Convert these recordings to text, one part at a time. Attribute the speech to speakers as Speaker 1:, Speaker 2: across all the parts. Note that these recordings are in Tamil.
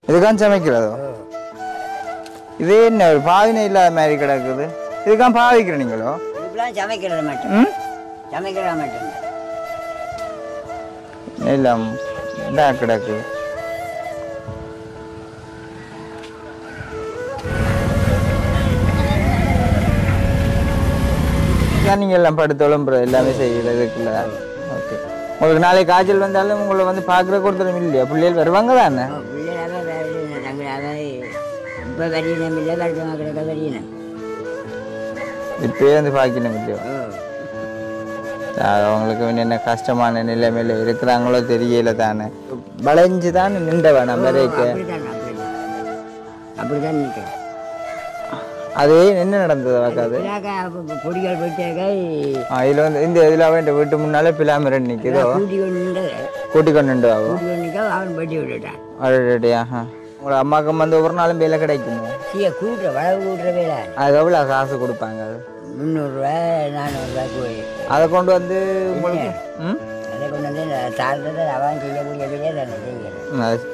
Speaker 1: இதுக்கான் சமைக்கிறதோ இது என்ன ஒரு பாவினை இல்லாத மாதிரி கிடக்குது இதுக்கான் பாவிக்கிற நீங்களோ
Speaker 2: இதுக்கெல்லாம் சமைக்கிறது மட்டும்
Speaker 1: ம்
Speaker 2: சமைக்கிறது மட்டும்
Speaker 1: எல்லாம் இதா கிடக்கு இதான் நீங்க எல்லாம் படுத்து உழம்புற எல்லாமே செய்யறதுக்குள்ள ஓகே உங்களுக்கு நாளைக்கு காய்ச்சல் வந்தாலும் உங்களை வந்து பார்க்குற கொடுத்துரும் இல்லையா பிள்ளைகள் வருவாங்க தானே
Speaker 2: பிள்ளைகளாக வேறு தங்களாக இப்போ வரியணும் இல்லை வருஷமாக கிடக்க வரியணும்
Speaker 1: இப்பயே வந்து பார்க்கணும் இல்லையோ அது அவங்களுக்கு வந்து என்ன கஷ்டமான நிலைமையில இருக்கிறாங்களோ தெரியல தானே வளைஞ்சு தான் நின்றவன் நம்ம வரைக்கும்
Speaker 2: அப்படித்தான் அப்படித்தான் அப்படித்தான் நிற்கிறேன்
Speaker 1: அது என்ன நடந்தது வாக்காது
Speaker 2: பொடிகள் போயிட்டாக்க
Speaker 1: இதுல வந்து இந்த இதுல அவன் வீட்டு முன்னால பிளாமரன் நிக்குதோ
Speaker 2: கூட்டி கொண்டு நின்று
Speaker 1: கூட்டி கொண்டு ஆகும்
Speaker 2: கூட்டி கொண்டு நிற்க அவன் வெட்டி விட்டுட்டான்
Speaker 1: அடடே ஆஹா உங்களோட அம்மாக்கு வந்து ஒரு நாளும் வேலை கிடைக்குமோ
Speaker 2: சீய கூட்டுற வளவு கூட்டுற வேலை
Speaker 1: அது எவ்வளோ காசு கொடுப்பாங்க அது
Speaker 2: முந்நூறுரூவா நானூறுரூவா போய்
Speaker 1: அதை கொண்டு வந்து உங்களுக்கு ம்
Speaker 2: அதை கொண்டு வந்து சார்ந்ததை அவன் செய்யக்கூடிய வேலையை நான் செய்கிறேன்
Speaker 1: அது-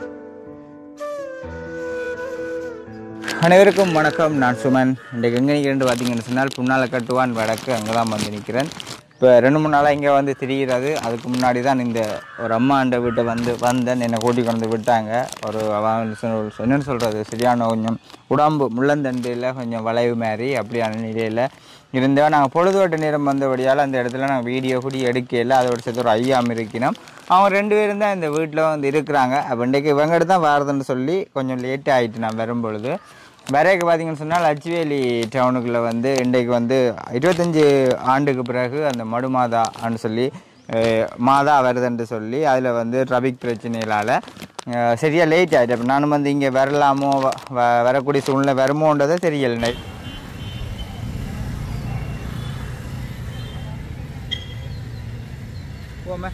Speaker 1: அனைவருக்கும் வணக்கம் நான் சுமன் இன்றைக்கு எங்கே நிற்கிறேன் பார்த்தீங்கன்னு சொன்னால் புன்னால கட்டுவான் வடக்கு அங்கே தான் வந்து நிற்கிறேன் இப்போ ரெண்டு மூணு நாளாக இங்கே வந்து திரிகிறது அதுக்கு முன்னாடி தான் இந்த ஒரு அம்மாண்ட வீட்டை வந்து வந்தேன் என்னை கூட்டி கொண்டு வந்து விட்டாங்க ஒரு அவன் சொல்~ என்னன்னு சொல்கிறது சரியான கொஞ்சம் உடம்பு முள்ளந்தண்டில் கொஞ்சம் வளைவு மாதிரி அப்படியான நிலையில் இருந்தோம் நாங்கள் பொழுதுவட்ட நேரம் வந்தபடியால் அந்த இடத்துல நாங்கள் வீடியோ கூடி எடுக்கல அதோட சேர்த்து ஒரு ஐயாம் இருக்கணும் அவங்க ரெண்டு பேரும் தான் இந்த வீட்டில் வந்து இருக்கிறாங்க அப்போ இன்றைக்கு இவங்ககிட்ட தான் வாரதுன்னு சொல்லி கொஞ்சம் லேட் ஆகிட்டு நான் வரும்பொழுது வரைக்கு பார்த்தீங்கன்னு சொன்னால் அச்சுவேலி டவுனுக்குள்ளே வந்து இன்றைக்கு வந்து இருபத்தஞ்சி ஆண்டுக்கு பிறகு அந்த மடு மாதான்னு சொல்லி அஹ், மாதா வருதுன்னு சொல்லி அதில் வந்து ட்ராபிக் பிரச்சனைகளால் சரியாக லேட் ஆகிட்டு அப்போ நானும் வந்து இங்கே வரலாமோ வ- வ- வரக்கூடிய சூழ்நிலை வருமோன்றதை தெரியலை போமே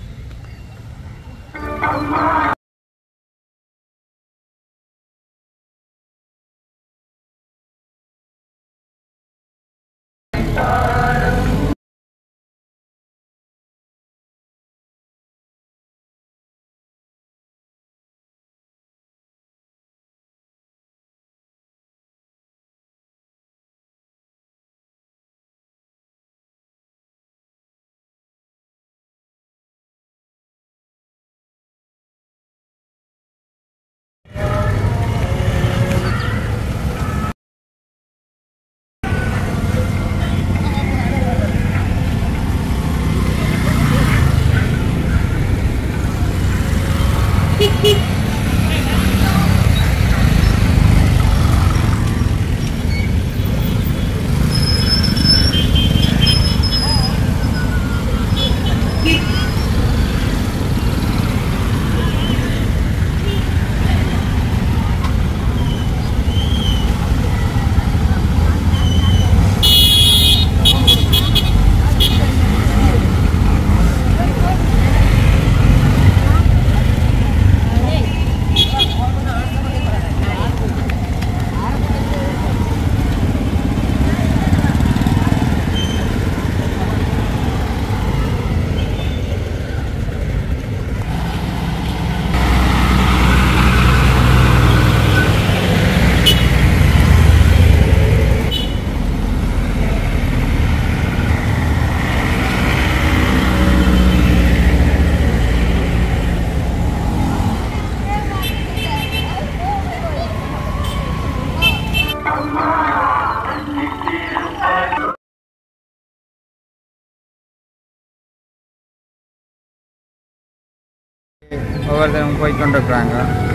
Speaker 1: ஒவ்வொருத்தரும் போய் கொண்டிருக்கிறாங்க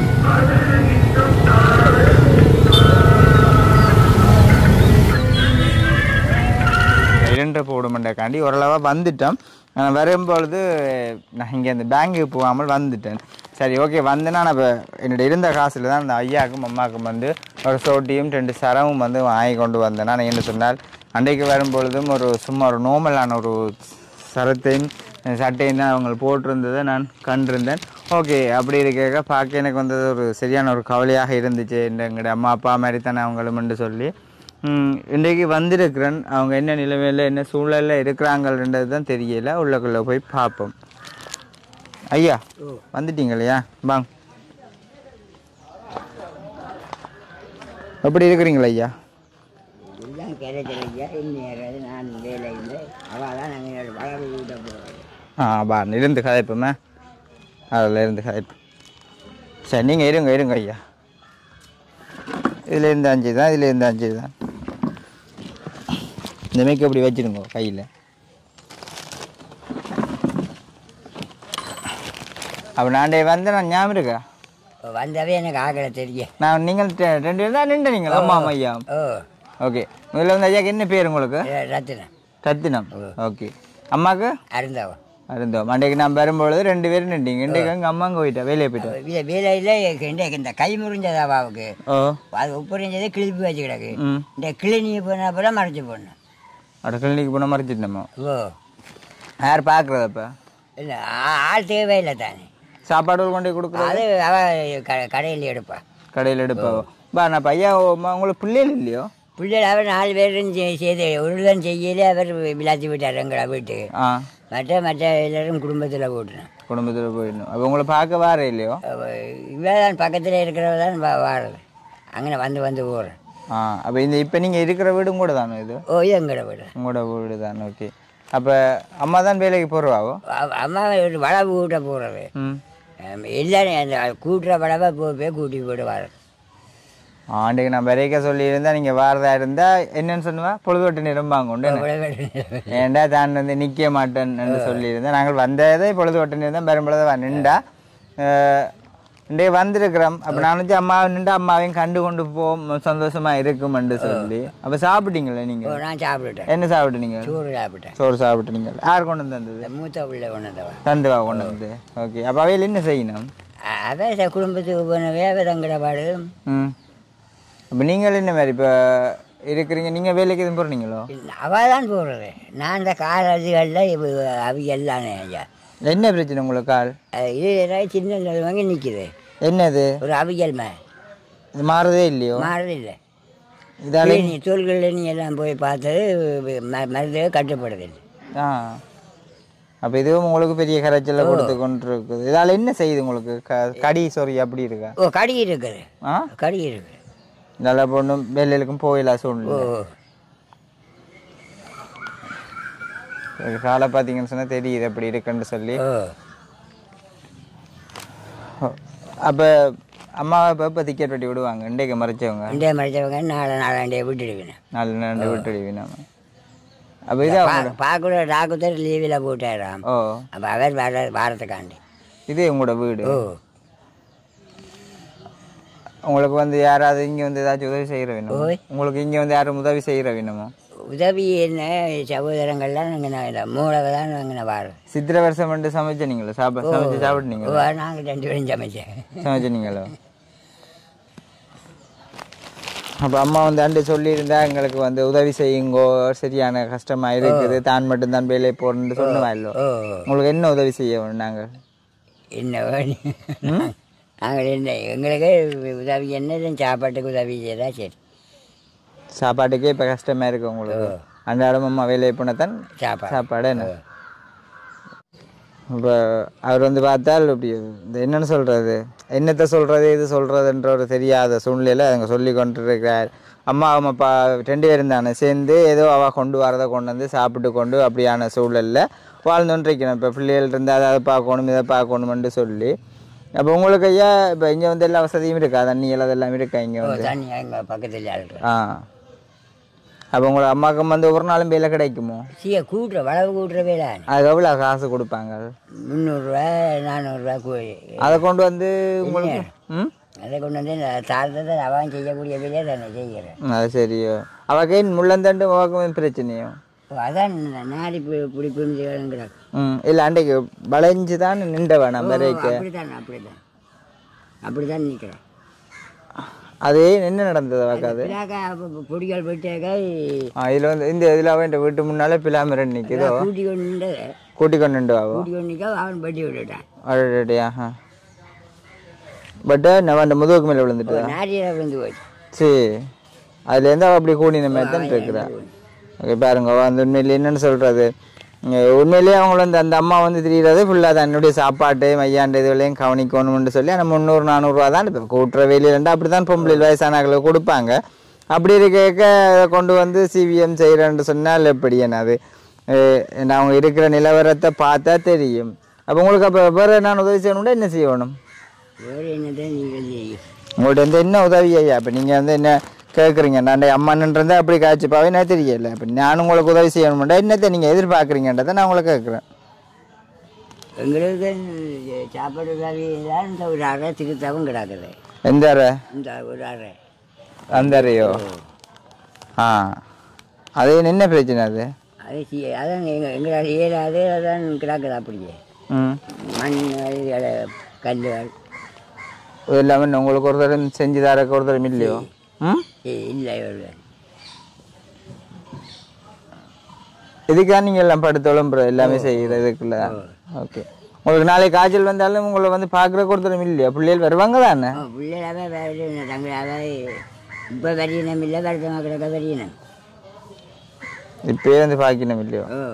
Speaker 1: இரண்டு போடுமெண்டக்காண்டி ஓரளவாக வந்துட்டோம் நான் வரும்பொழுது நான் இங்கே அந்த பேங்க்குக்கு போகாமல் வந்துட்டேன் சரி ஓகே வந்தேன்னா நான் இப்போ என்னோட இருந்த காசில் தான் அந்த ஐயாவுக்கும் அம்மாவுக்கும் வந்து ஒரு சோட்டியும் ரெண்டு சரமும் வந்து வாங்கி கொண்டு வந்தேன் நான் என்ன சொன்னால் அன்றைக்கு வரும்பொழுதும் ஒரு சும்மா ஒரு நார்மலான ஒரு சரத்தையும் சட்டையும் தான் அவங்க போட்டிருந்ததை நான் கண்டிருந்தேன் ஓகே அப்படி இருக்க பார்க்க எனக்கு வந்தது ஒரு சரியான ஒரு கவலையாக இருந்துச்சு இந்த எங்களுடைய அம்மா அப்பா மாதிரி தானே அவங்களும்னு சொல்லி ம், இன்றைக்கு வந்திருக்கிறேன் அவங்க என்ன நிலைமையில் என்ன சூழலில் இருக்கிறாங்கன்றது தான் தெரியல உள்ளக்குள்ளே போய் பார்ப்போம் ஐயா வந்துட்டீங்க இல்லையா வாங்க எப்படி இருக்கிறீங்களா ஐயா
Speaker 2: இதுதான் கிடைக்கலையா இன்னும் நான் வேலை இல்லை அவள் தான் நாங்கள் வளர்வு வீட்டை போகிறோம்
Speaker 1: ஆ பா இருந்து கதைப்போமே அதில் இருந்து கதைப்பு சரி நீங்கள் இருங்க இருங்க ஐயா இதில் இருந்து அஞ்சு தான் இதில் இருந்து அஞ்சு தான் இந்த மேய்க்கு அப்படி வச்சுருங்க கையில் அப்போ நான் வந்து நான் ஞாபகம் இருக்கா
Speaker 2: வந்தவே எனக்கு ஆகலை தெரியும்
Speaker 1: நான் நீங்கள் ரெ- ரெண்டு பேரும் தான் நின்று நீங்கள் அம்மா அம்மா ஐயா
Speaker 2: ஓ
Speaker 1: ஓகே முதல்ல வந்து ஐயாக்கு என்ன பேர் உங்களுக்கு
Speaker 2: ர- ரத்தினம்
Speaker 1: ரத்தினம் ஓகே அம்மாவுக்கு
Speaker 2: அருந்தாவா
Speaker 1: அருந்தோம் அன்றைக்கு நான் வரும்பொழுது ரெண்டு பேரும் நின்றீங்க இன்றைக்கு எங்கள் அம்மா அங்கே போயிட்டா வேலையை போயிட்டா
Speaker 2: வே- வேலையில் இன்றைக்கு இந்த கை முறிஞ்சதா அவாவுக்கு
Speaker 1: ஓ
Speaker 2: அது உப்புறிஞ்சதே கிழிப்பு வச்சு கிடக்கு
Speaker 1: ம்
Speaker 2: இந்த கிளினி போன அப்புறம் மறைச்சு போடணும்
Speaker 1: அட கிளினிக் போனால் மறைச்சிட்டோமோ
Speaker 2: ஓ
Speaker 1: யார் பார்க்குறது அப்போ
Speaker 2: இல்லை ஆள் தேவையில்லை தானே
Speaker 1: சாப்பாடு கொண்டு போய் கொடுக்குறது
Speaker 2: அது அவ க கடையில் எடுப்பா
Speaker 1: கடையில் எடுப்பாவோ பா நான் பையா உங்களுக்கு பிள்ளைகள் இல்லையோ
Speaker 2: பிள்ளைகள் அவர் நாலு பேரும் செ- செய்து ஒருதான் செய்யலே அவர் விளாத்தி விட்டார் எங்களை வீட்டுக்கு
Speaker 1: ஆ
Speaker 2: மற்ற மற்ற எல்லாரும் குடும்பத்தில் போட்டுனேன்
Speaker 1: குடும்பத்தில் போயிடணும் அப்போ உங்களை பார்க்க வார இல்லையோ
Speaker 2: இவ தான் பக்கத்தில் இருக்கிறவ தான் வா வாடுறது அங்கே வந்து வந்து போகிறேன்
Speaker 1: ஆ அப்போ இந்த இப்போ நீங்கள் இருக்கிற வீடும் கூட தானே இது
Speaker 2: ஓ இது எங்கட வீடு
Speaker 1: உங்களோட வீடு தானே ஓகே அப்போ அம்மா தான் வேலைக்கு போடுவாவோ
Speaker 2: அ- அம்மா ஒரு வளவு கூட்ட போகிறது
Speaker 1: ம்
Speaker 2: எல்லாரும் அந்த கூட்டுற வளவை போய் போய் கூட்டி போட்டு வர
Speaker 1: ஆண்டுக்கு நான் வரைக்க சொல்லியிருந்தா நீங்கள் வாரதா இருந்தால் என்னன்னு சொன்னுவா பொழுதுவட்டு நிரம்பாங்க உண்டு ஏன்டா தான் வந்து நிற்க மாட்டேன்னு சொல்லியிருந்தேன் நாங்கள் வந்ததே பொழுது ஒட்டு நின்றோம் பெரும்பொழுது நின்றா இன்றைய வந்திருக்கிறோம் அப்போ நான் வந்து அம்மாவை நின்று அம்மாவையும் கண்டு கொண்டு போம் சந்தோஷமா இருக்குமென்று சொல்லி அப்போ சாப்பிட்டீங்களே நீங்கள்
Speaker 2: நான் சாப்பிட்டுட்டேன்
Speaker 1: என்ன சாப்பிட்டீங்க
Speaker 2: சோறு சாப்பிட்டேன்
Speaker 1: சோறு சாப்பிட்டீங்க யார் கொண்டு வந்து தந்தது
Speaker 2: இந்த மூத்த பிள்ளை ஒன்றுந்தவன்
Speaker 1: தந்துவா கொண்டு வந்து ஓகே அப்போ அவையில் என்ன செய்யணும்
Speaker 2: அதான் ச- குடும்பத்துக்கு போன வேவை தங்கிற பாடு
Speaker 1: ம் அப்போ நீங்கள் என்ன மாதிரி இப்போ இருக்கிறீங்க நீங்கள் வேலைக்கு எதுவும் போகிறீங்களோ
Speaker 2: அவள் தான் போடுறது நான் இந்த கார் அதுகளில் அவி எல்லானே ஐயா
Speaker 1: என்ன பிரச்சனை உங்களுக்கு கால்
Speaker 2: அது இது ஏதாவது சின்ன வாங்கி நிற்கிது
Speaker 1: என்னது
Speaker 2: ஒரு அவியல் மே
Speaker 1: இது மாறுதே இல்லையோ
Speaker 2: மாறுது இல்லை
Speaker 1: இதால
Speaker 2: நீ தோள்களில் நீ எல்லாம் போய் பார்த்தது ம- மருந்து கட்டுப்படுது இல்லை
Speaker 1: ஆ அப்போ இதுவும் உங்களுக்கு பெரிய கரைச்சலை கொடுத்து கொண்டு இருக்குது இதால் என்ன செய்யுது உங்களுக்கு க கடி சொறி அப்படி இருக்கா
Speaker 2: ஓ கடி இருக்குது
Speaker 1: ஆ
Speaker 2: கடி இருக்குது
Speaker 1: நல்லா பொண்ணும் வெள்ளைகளுக்கும் போயிடலாம்
Speaker 2: ஓ
Speaker 1: சூழ்நிலை காலை பார்த்தீங்கன்னு சொன்னால் தெரியுது எப்படி இருக்குன்னு சொல்லி
Speaker 2: ஓ
Speaker 1: அப்போ அம்மாவை இப்போ இப்போ டிக்கெட் வெட்டி விடுவாங்க இன்றைக்கு மறைச்சவங்க
Speaker 2: இண்டே மறைச்சவங்க நாளை நாளாண்டே விட்டுடுவேன்
Speaker 1: நாலு நாள் விட்டுடுவி நம்ம அப்போ இது அவங்க
Speaker 2: பார்க்கக்கூட டாக்டர் லீவில் போட்டாராம்
Speaker 1: ஓ
Speaker 2: அப்போ அவர் வர வாரத்துக்காண்டி
Speaker 1: இது உங்களோட வீடு
Speaker 2: ஓ
Speaker 1: உங்களுக்கு வந்து யாராவது இங்கே வந்து ஏதாச்சும் உதவி செய்கிற வேணுமோ
Speaker 2: ஓய்.
Speaker 1: உங்களுக்கு இங்கே வந்து யாரும் உதவி செய்கிற வேணுமோ
Speaker 2: உதவி என்ன சகோதரங்கள்லாம் நாங்கள் இந்த மூளவை தான் நாங்கள் வாரோம்
Speaker 1: சித்திர வருஷம் வந்து சமைச்ச நீங்களோ சாப்பா சமைச்சு சாப்பிட்டீங்களோ
Speaker 2: நாங்கள் ரெண்டு பேரும் சமைச்சேன்
Speaker 1: சமைச்சீங்களோ அப்போ அம்மா வந்து அண்டு சொல்லியிருந்தா எங்களுக்கு வந்து உதவி செய்யுங்கோ சரியான கஷ்டமா இருக்குது தான் மட்டும்தான் வேலையை போறேன்னு சொன்னவா இல்லோ
Speaker 2: ஓ
Speaker 1: உங்களுக்கு என்ன உதவி செய்ய வேணும் நாங்கள்
Speaker 2: என்ன வேணும் நாங்கள் என்ன எங்களுக்கு உதவி என்ன சாப்பாட்டுக்கு உதவி செய்தா சரி
Speaker 1: சாப்பாட்டுக்கே இப்போ கஷ்டமா இருக்கு உங்களுக்கு அன்றாடம் அம்மா வேலையை போனதான்
Speaker 2: சாப்பாடு
Speaker 1: சாப்பாடு என்ன இப்போ அவர் வந்து பார்த்தால் இப்படி இந்த என்னன்னு சொல்கிறது என்னத்தை சொல்கிறது இது சொல்கிறதுன்ற ஒரு தெரியாத சூழ்நிலையில் அவங்க சொல்லி கொண்டு இருக்கிறார் அம்மா அவங்க அப்பா ரெண்டு பேரும் தானே சேர்ந்து ஏதோ அவள் கொண்டு வரதை கொண்டு வந்து சாப்பிட்டு கொண்டு அப்படியான சூழலில் வாழ்ந்துட்டுருக்கணும் இப்போ பிள்ளைகள் இருந்தால் அதை பார்க்கணும் இதை பார்க்கணுமென்று சொல்லி அப்போ உங்களுக்கு ஐயா இப்போ இங்கே வந்து எல்லா வசதியும் இருக்கா தண்ணிகள் அதெல்லாம் இருக்கா இங்கே
Speaker 2: ஓ
Speaker 1: வந்து
Speaker 2: தண்ணி எங்கள் பக்கத்தில் ஆளுறேன்
Speaker 1: ஆ அப்போ உங்களை அம்மாவுக்கு வந்து ஒரு நாளும் வேலை கிடைக்குமோ
Speaker 2: சீ கூட்டுற வளவு கூட்டுற வேலை
Speaker 1: அது எவ்வளோ காசு கொடுப்பாங்க
Speaker 2: முந்நூறுரூவா நானூறுரூவா கூலி
Speaker 1: அதை கொண்டு வந்து உங்களுக்கு ம்
Speaker 2: அதை கொண்டு வந்து தாழ்ந்ததை அவன் செய்யக்கூடிய வேலையை தானே செய்கிறேன்
Speaker 1: ம், அது சரியோ அவக்கு முள்ளந்தண்டு அவக்கும் பிரச்சனையோ
Speaker 2: ஓ, அதான் நாடி பிடி புரிஞ்சுக்கிறாங்க
Speaker 1: ம் இல்லை அன்றைக்கு வளைஞ்சு தான் நின்றவன் நம்ம வரைக்கும்
Speaker 2: அப்படித்தான் அப்படித்தான் அப்படித்தான் நிற்கிறேன்
Speaker 1: அது என்ன நடந்தது அவக்கு அது
Speaker 2: பொடிகள் போயிட்டாக்கா
Speaker 1: ஆ இதில் வந்து இந்த இதில் அவன் வீட்டு முன்னாலே பிளாமரன் நிற்குதோ
Speaker 2: கூட்டி கொண்டு நின்று
Speaker 1: கூட்டி கொண்டு நின்று ஆவோ
Speaker 2: கூட்டி கொண்டு நிற்க அவன் பட்டி விட்டுட்டான்
Speaker 1: அடடே ஆஹா பட்டு நம்ம அந்த முதுகுக்கு மேலே விழுந்துட்டு
Speaker 2: நாரியில் விழுந்து போச்சு
Speaker 1: சரி அதுலேருந்து அவள் அப்படி கூடின மாதிரி தான் இருக்கிறா ஓகே பாருங்க அவ அந்த உண்மையில் என்னன்னு சொல்கிறது இங்க உண்மையிலேயே அவங்க வந்து அந்த அம்மா வந்து தெரிகிறது ஃபுல்லாக தன்னுடைய சாப்பாட்டு மையாண்டு இதுகளையும் கவனிக்கணும்னு சொல்லி ஆனால் முந்நூறு நானூறுரூவா தான் இப்போ கூட்டுற வெளியிலண்டா அப்படி தான் பொம்பளை வயசானவர்களுக்கு கொடுப்பாங்க அப்படி இருக்க கொண்டு வந்து சிவிஎம் செய்கிறேன்னு சொன்னால் எப்படி என்னது நான் அவங்க இருக்கிற நிலவரத்தை பார்த்தா தெரியும் அப்போ உங்களுக்கு அப்போ வேறு நான் உதவி செய்யணும்னா என்ன செய்யணும்
Speaker 2: வேறு என்னதான் நீங்கள் செய்யும்
Speaker 1: உங்கள்ட்ட வந்து என்ன உதவி ஐயா இப்போ நீங்கள் வந்து என்ன கேட்குறீங்க நான் அம்மான்ன்றதை அப்படி காய்ச்சிப்பாவே என்ன தெரியல இப்போ நான் உங்களுக்கு உதவி செய்யணும்டா என்னத்தை நீங்கள் எதிர்பார்க்குறீங்கன்றதை நான் உங்களை கேட்குறேன்
Speaker 2: எங்களுக்கு சாப்பாடு உதவி தான் இந்த ஒரு அறை திருத்தவும் கிடக்குது
Speaker 1: எந்த அறை
Speaker 2: இந்த ஒரு அறை
Speaker 1: அந்த அறையோ ஆ அது என்ன பிரச்சனை அது
Speaker 2: அது சி- அதான் எங்கள் எங்களால் இயலாது அதான் கிடக்குது அப்படியே
Speaker 1: ம்
Speaker 2: மண் அது கல்லுகள்
Speaker 1: இது இல்லாமல் உங்களுக்கு ஒரு தடவை செஞ்சு தரக்கு ஒரு தடவை இல்லையோ ம்
Speaker 2: இ- இல்லை இவ்வளவு.
Speaker 1: இதுக்காக நீங்கள் எல்லாம் படுத்து உழம்புற எல்லாமே செய்கிறதுக்குள்ள ஓகே உங்களுக்கு நாளைக்கு காய்ச்சல் வந்தாலும் உங்களை வந்து பார்க்குறக்கு ஒரு தடவை இல்லையா பிள்ளைகள் வருவாங்க தானே
Speaker 2: ஓ பிள்ளைகளாவே வேறு தங்களாவே இப்போ வரியணும் இல்லை வருத்தமாக கிடக்க வரியணும்
Speaker 1: இப்பயே வந்து பார்க்கணும் இல்லையோ
Speaker 2: ஓ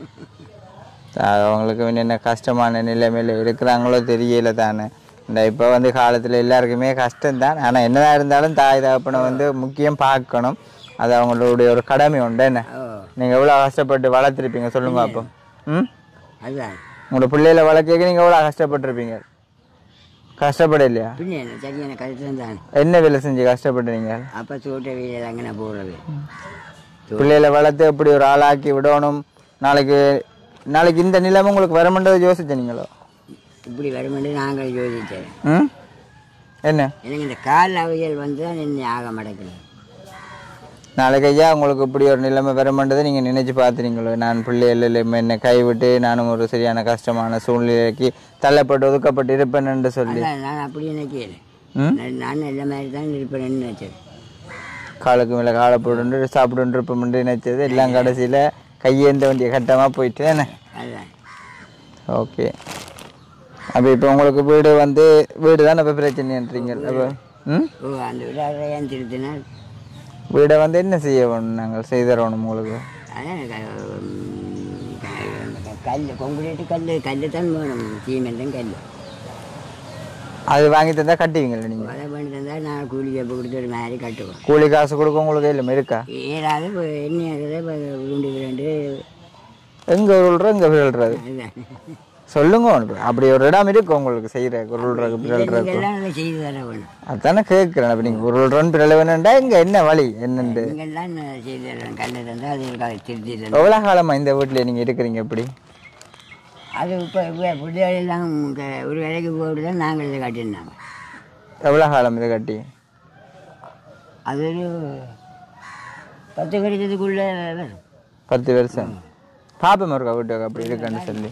Speaker 1: அது அவங்களுக்கு வந்து என்ன கஷ்டமான நிலைமையில் இருக்கிறாங்களோ தெரியல தானே இந்த இப்போ வந்து காலத்தில் எல்லாருக்குமே கஷ்டம்தான் ஆனால் என்னதான் இருந்தாலும் தாய் தகப்பனை வந்து முக்கியம் பார்க்கணும் அது அவங்களுடைய ஒரு கடமை உண்டு என்ன
Speaker 2: ஓ
Speaker 1: நீங்கள் எவ்வளோ கஷ்டப்பட்டு வளர்த்துருப்பீங்க சொல்லுங்க அப்போ ம்
Speaker 2: அதுதான்
Speaker 1: உங்களோட பிள்ளைகளை வளர்க்க நீங்கள் எவ்வளோ கஷ்டப்பட்டிருப்பீங்க கஷ்டப்பட இல்லையா
Speaker 2: பின்ன என்ன சரியான கருத்து தான்
Speaker 1: என்ன வேலை செஞ்சு கஷ்டப்பட்டுறீங்க
Speaker 2: அப்போ தோட்ட வீடு அங்கே நான் போகிறது
Speaker 1: பிள்ளைகளை வளர்த்து எப்படி ஒரு ஆளாக்கி விடணும் நாளைக்கு நாளைக்கு இந்த நிலைமை உங்களுக்கு வரமென்றதை யோசிச்சீங்களோ
Speaker 2: இப்படி வருமென்று நாங்கள் யோசித்தேன்
Speaker 1: ம் என்ன
Speaker 2: எனக்கு இந்த கால் அவையல் வந்து தான் என்ன ஆக மாட்டேங்குது
Speaker 1: நாளைக்கு ஐயா உங்களுக்கு இப்படி ஒரு நிலைமை வரமாட்டதை நீங்கள் நினைச்சு பார்த்துறீங்களோ நான் பிள்ளைகள் என்னை கைவிட்டு நானும் ஒரு சரியான கஷ்டமான சூழ்நிலைக்கு தள்ளப்பட்டு ஒதுக்கப்பட்டு இருப்பேன் என்று சொல்லி
Speaker 2: அதான் நான் அப்படி நினைக்கிறேன்
Speaker 1: ம்
Speaker 2: நான் நான் நல்ல மாதிரி தான் இருப்பேன்னு நினைச்சேன்
Speaker 1: காலுக்கு மேலே காலை போட்டு சாப்பிட்டு இருப்போம் நினைச்சது எல்லாம் கடைசியில் கையேந்த வேண்டிய கட்டமாக போயிட்டு என்ன
Speaker 2: அதுதான்
Speaker 1: ஓகே அப்போ இப்போ உங்களுக்கு வீடு வந்து வீடு தான் இப்போ பிரச்சனைன்றீங்க அப்போ ம்
Speaker 2: ஓ அந்த விட ஏன் திருத்தினால்
Speaker 1: வீடை வந்து என்ன செய்ய வேணும் நாங்கள் செய்து தரணும் உங்களுக்கு
Speaker 2: அதான் க- உம், க- கல் கொங்குலேட்டு கல் கல் தான் வேணும் சீமெண்ட்டும் கல்
Speaker 1: அது வாங்கி தந்தால் கட்டுவீங்களா நீங்கள்
Speaker 2: அதை பண்ணி தந்தால் நான் கூலி கேப்பு கொடுத்து ஒரு மாதிரி கட்டுவோம்
Speaker 1: கூலி காசு கொடுக்க உங்களுக்கு இல்லை இருக்கா
Speaker 2: ஏழாவது இப்போ என்ன ஆகுது இப்போ உருண்டு விரண்டு
Speaker 1: எங்கே உருள்ற எங்கே விழுறது
Speaker 2: அதுதான்
Speaker 1: சொல்லுங்க உனக்கு அப்படி ஒரு இடம் இருக்கு உங்களுக்கு செய்கிற உருள்றது பிறல்றது
Speaker 2: எல்லாம் நல்லா செய்து தர வேணும்
Speaker 1: அதானே கேட்குறேன் அப்போ நீங்கள் உருள்றன்னு பிறல வேணுண்டா இங்கே என்ன வழி என்னண்டு
Speaker 2: நீங்கள்லாம் செய்து தரணும் கல் தந்தால் அது இருக்காது திருத்தி தரணும்
Speaker 1: எவ்வளோ காலமாக இந்த வீட்டில் நீங்கள் இருக்கிறீங்க எப்படி
Speaker 2: அது இப்போ இப்போ பிள்ளைகள் எல்லாம் இங்க ஒரு வேலைக்கு போட்டு தான் நாங்கள் இதை கட்டியிருந்தாங்க
Speaker 1: எவ்வளோ காலம் இதை கட்டி
Speaker 2: அது ஒரு பத்து கடிதத்துக்குள்ளே வரும்
Speaker 1: பத்து வருஷம் பாப்போம் இருக்கா வீட்டுக்கு அப்படி இருக்குன்னு சொல்லி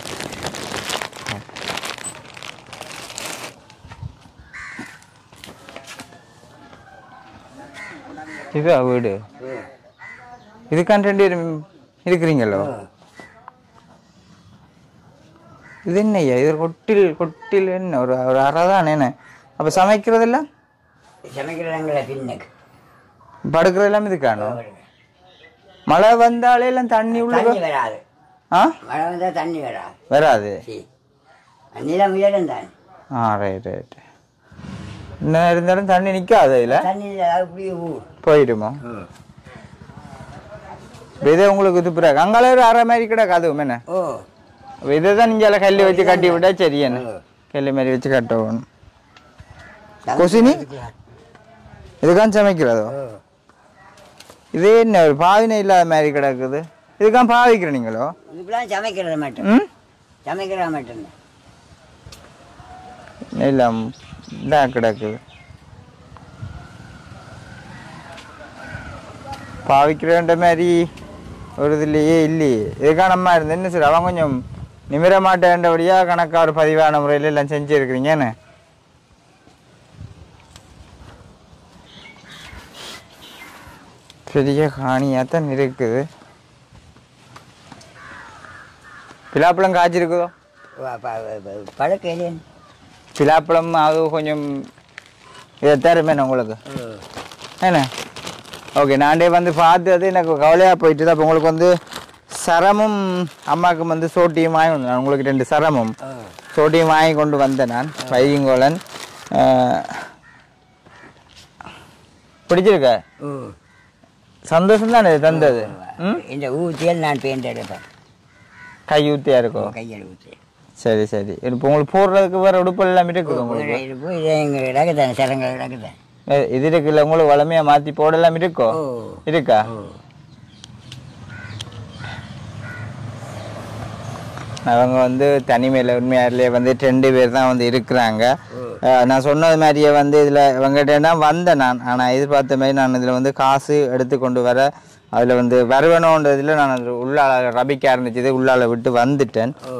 Speaker 1: இதா வீடு இதுக்கான் ரெண்டு பேரும் இருக்கிறீங்களோ இது என்னய்யா இது கொட்டில் கொட்டில் என்ன ஒரு ஒரு அறை தான் என்ன அப்போ சமைக்கிறதெல்லாம்
Speaker 2: சமைக்கிறாங்களே பின்னுக்கு
Speaker 1: படுக்கிறது எல்லாம் இதுக்கானோ மழை வந்தாலே எல்லாம் தண்ணி உள்ள
Speaker 2: தண்ணி வராது
Speaker 1: ஆ
Speaker 2: மழை வந்தால் தண்ணி வராது
Speaker 1: வராது
Speaker 2: சரி நிலம் உயரம் தான்
Speaker 1: ஆ ரைட் ரைட் என்ன இருந்தாலும் தண்ணி நிற்காது அதில்
Speaker 2: தண்ணி அப்படியே ஊர்
Speaker 1: போயிடுமோ இப்ப இதே உங்களுக்கு இது பிறகு அங்கால ஒரு அரை மாதிரி கிடக்கு அதுவும் என்ன
Speaker 2: ஓ
Speaker 1: அப்ப இதை தான் நீங்கள் கல்லு வச்சு கட்டி விட்டா சரி என்ன கல்லு மாதிரி வச்சு கட்டணும் கொசினி இதுக்கான் சமைக்கிறதோ
Speaker 2: ஓ
Speaker 1: இது என்ன ஒரு பாவினை இல்லாத மாதிரி கிடக்குது இதுக்கான் பாவிக்கிற நீங்களோ
Speaker 2: இதுக்கெல்லாம் சமைக்கிறது மட்டும்
Speaker 1: ம்
Speaker 2: சமைக்கிறது மட்டும்தான்
Speaker 1: இல்லை இதாக கிடக்குது பாவிக்கிறன்ற மாதிரி ஒரு இதுலையே இல்லையே இதுக்கான அம்மா இருந்து என்ன சார் அவன் கொஞ்சம் நிமிர மாட்டேன்றபடியாக கணக்கா ஒரு பதிவான முறையில் எல்லாம் செஞ்சுருக்கிறீங்க என்ன பெரிய காணியாக தான் இருக்குது பிலாப்பழம் காய்ச்சிருக்குதோ
Speaker 2: பழக்கையிலே
Speaker 1: பிலாப்பழம் அது கொஞ்சம் இதை தருமே உங்களுக்கு என்ன ஓகே நானே வந்து பார்த்து அது எனக்கு கவலையாக போயிட்டு தான் அப்போ உங்களுக்கு வந்து சரமும் அம்மாவுக்கு வந்து சோட்டியும் வாங்கி வந்தேன் உங்களுக்கு ரெண்டு சரமும் சோட்டியும் வாங்கி கொண்டு வந்தேன் நான் வையங்கோலன் பிடிச்சிருக்க
Speaker 2: ஓ
Speaker 1: சந்தோஷம் தானே இது தந்தது ம்
Speaker 2: இந்த ஊற்றியல் நான் பெயிண்ட் எடுப்பேன்
Speaker 1: கை ஊத்தியா இருக்கும்
Speaker 2: கையில் ஊற்றி
Speaker 1: சரி சரி இப்போ உங்களுக்கு போடுறதுக்கு வேற உடுப்பு எல்லாம் இருக்குது உங்களுக்கு
Speaker 2: இருப்போம் இது எங்கள் இடக்குதான் சிலங்கள் இடக்குதான்
Speaker 1: ஏ, இது இருக்குல்ல உங்களுக்கு வளமையா மாத்தி போடலாம் இருக்கோ
Speaker 2: ஓ
Speaker 1: இருக்கா
Speaker 2: ஓ
Speaker 1: அவங்க வந்து தனிமையில் உண்மையாரிலே வந்து ரெண்டு பேர் தான் வந்து இருக்கிறாங்க அஹ் நான் சொன்னது மாதிரியே வந்து இதில் இவங்ககிட்ட வந்தேன் நான் ஆனால் எதிர்பார்த்த மாதிரி நான் இதில் வந்து காசு எடுத்து கொண்டு வர அதில் வந்து வருவனோன்றதுல நான் அது உள்ளால ரபிக்க ஆரம்பிச்சது உள்ளால விட்டு வந்துட்டேன்
Speaker 2: ஓ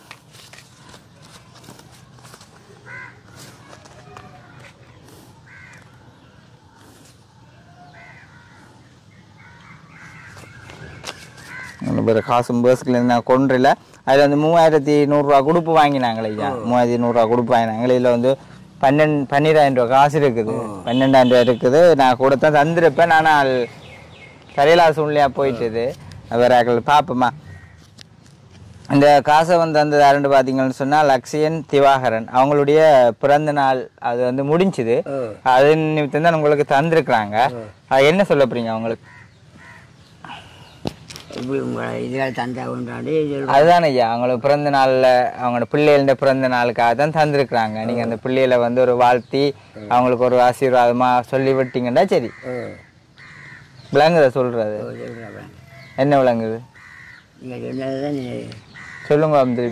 Speaker 1: வேறு காசும் பேர்ஸ்க்குலேருந்து நான் கொன்றில்ல அதில் வந்து மூவாயிரத்தி நூறுரூவா கொடுப்பு வாங்கினாங்களே ஐயா மூவாயிரத்தி நூறுரூவா கொடுப்பு வாங்கினாங்களே இதில் வந்து பன்னெண்டு பன்னிரெண்டாயிரம் ரூபா காசு இருக்குது பன்னெண்டாயிரம் ரூபா இருக்குது நான் கூட தான் தந்திருப்பேன் ஆனால் கரையிலா சூழ்நிலையாக போயிட்டுது வேறு பார்ப்போமா இந்த காசை வந்து அந்த யாருன்னு பார்த்தீங்கன்னு சொன்னால் லக்ஷயன் திவாகரன் அவங்களுடைய பிறந்த நாள் அது வந்து முடிஞ்சுது
Speaker 2: ஓ
Speaker 1: அது நிமித்தம் தான் உங்களுக்கு தந்திருக்கிறாங்க அது என்ன சொல்ல போறீங்க அவங்களுக்கு
Speaker 2: இப்படி உங்களை இதில் தந்தா உண்டாண்டு இதில்
Speaker 1: அதுதான் ஐயா அவங்களுக்கு பிறந்த நாள்ல அவங்களோட பிள்ளைகளோட பிறந்த நாளுக்காக தான் தந்திருக்கிறாங்க நீங்க அந்த பிள்ளைகளை வந்து ஒரு வாழ்த்தி அவங்களுக்கு ஒரு ஆசீர்வாதமா சொல்லி விட்டீங்கன்னா சரி
Speaker 2: ஓ
Speaker 1: விளங்குத சொல்றது
Speaker 2: ஓ சொல்கிறேன்
Speaker 1: என்ன விளங்குது
Speaker 2: நீங்கள் சொன்னது தான் நீ
Speaker 1: சொல்லுங்க வந்து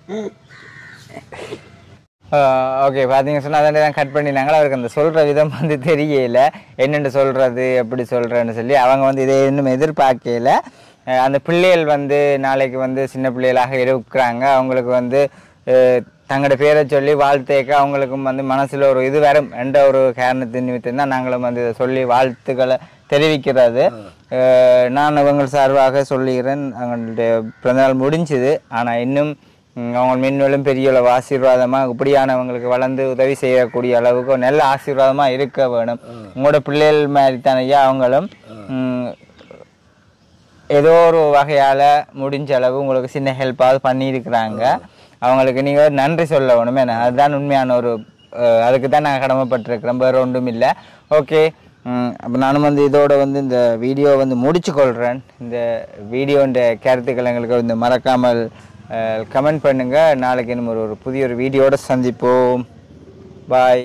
Speaker 1: ஓகே பார்த்தீங்க சொன்னால் அதே தான் கட் பண்ணினாங்களா அவருக்கு அந்த சொல்கிற விதம் வந்து தெரியல என்னென்னு சொல்கிறது எப்படி சொல்கிறேன்னு சொல்லி அவங்க வந்து இதை இன்னும் எதிர்பார்க்கல அஹ் அந்த பிள்ளைகள் வந்து நாளைக்கு வந்து சின்ன பிள்ளைகளாக இருக்கிறாங்க அவங்களுக்கு வந்து அஹ் தங்களோட பேரை சொல்லி வாழ்த்தேக்க அவங்களுக்கும் வந்து மனசில் ஒரு இது வரும் என்ற ஒரு காரணத்தின் நிமித்தம் தான் நாங்களும் வந்து இதை சொல்லி வாழ்த்துக்களை தெரிவிக்கிறது அஹ் நான் அவங்க சார்பாக சொல்லுகிறேன் அவங்களுடைய பிறந்தநாள் முடிஞ்சுது ஆனால் இன்னும் ம், அவங்க மென்மேலும் பெரிய அளவு ஆசீர்வாதமாக இப்படியானவங்களுக்கு வளர்ந்து உதவி செய்யக்கூடிய அளவுக்கு ஒரு நல்ல ஆசீர்வாதமாக இருக்க வேணும் உங்களோட பிள்ளைகள் மாதிரி தானையா அவங்களும் ம், ஏதோ ஒரு வகையால் முடிஞ்ச அளவு உங்களுக்கு சின்ன ஹெல்ப்பாவது பண்ணியிருக்கிறாங்க அவங்களுக்கு நீங்கள் நன்றி சொல்ல வேணும் என்ன அதுதான் உண்மையான ஒரு அஹ், அதுக்கு தான் நான் கடமைப்பட்டிருக்கிறேன் வேறு ஒன்றும் இல்லை ஓகே அப்போ நானும் வந்து இதோட வந்து இந்த வீடியோ வந்து முடிச்சு கொள்கிறேன் இந்த வீடியோன்ற கருத்துக்கள் எங்களுக்கு வந்து மறக்காமல் கமெண்ட் பண்ணுங்கள் நாளைக்கு இன்னும் ஒரு ஒரு புதிய ஒரு வீடியோட சந்திப்போம் பாய்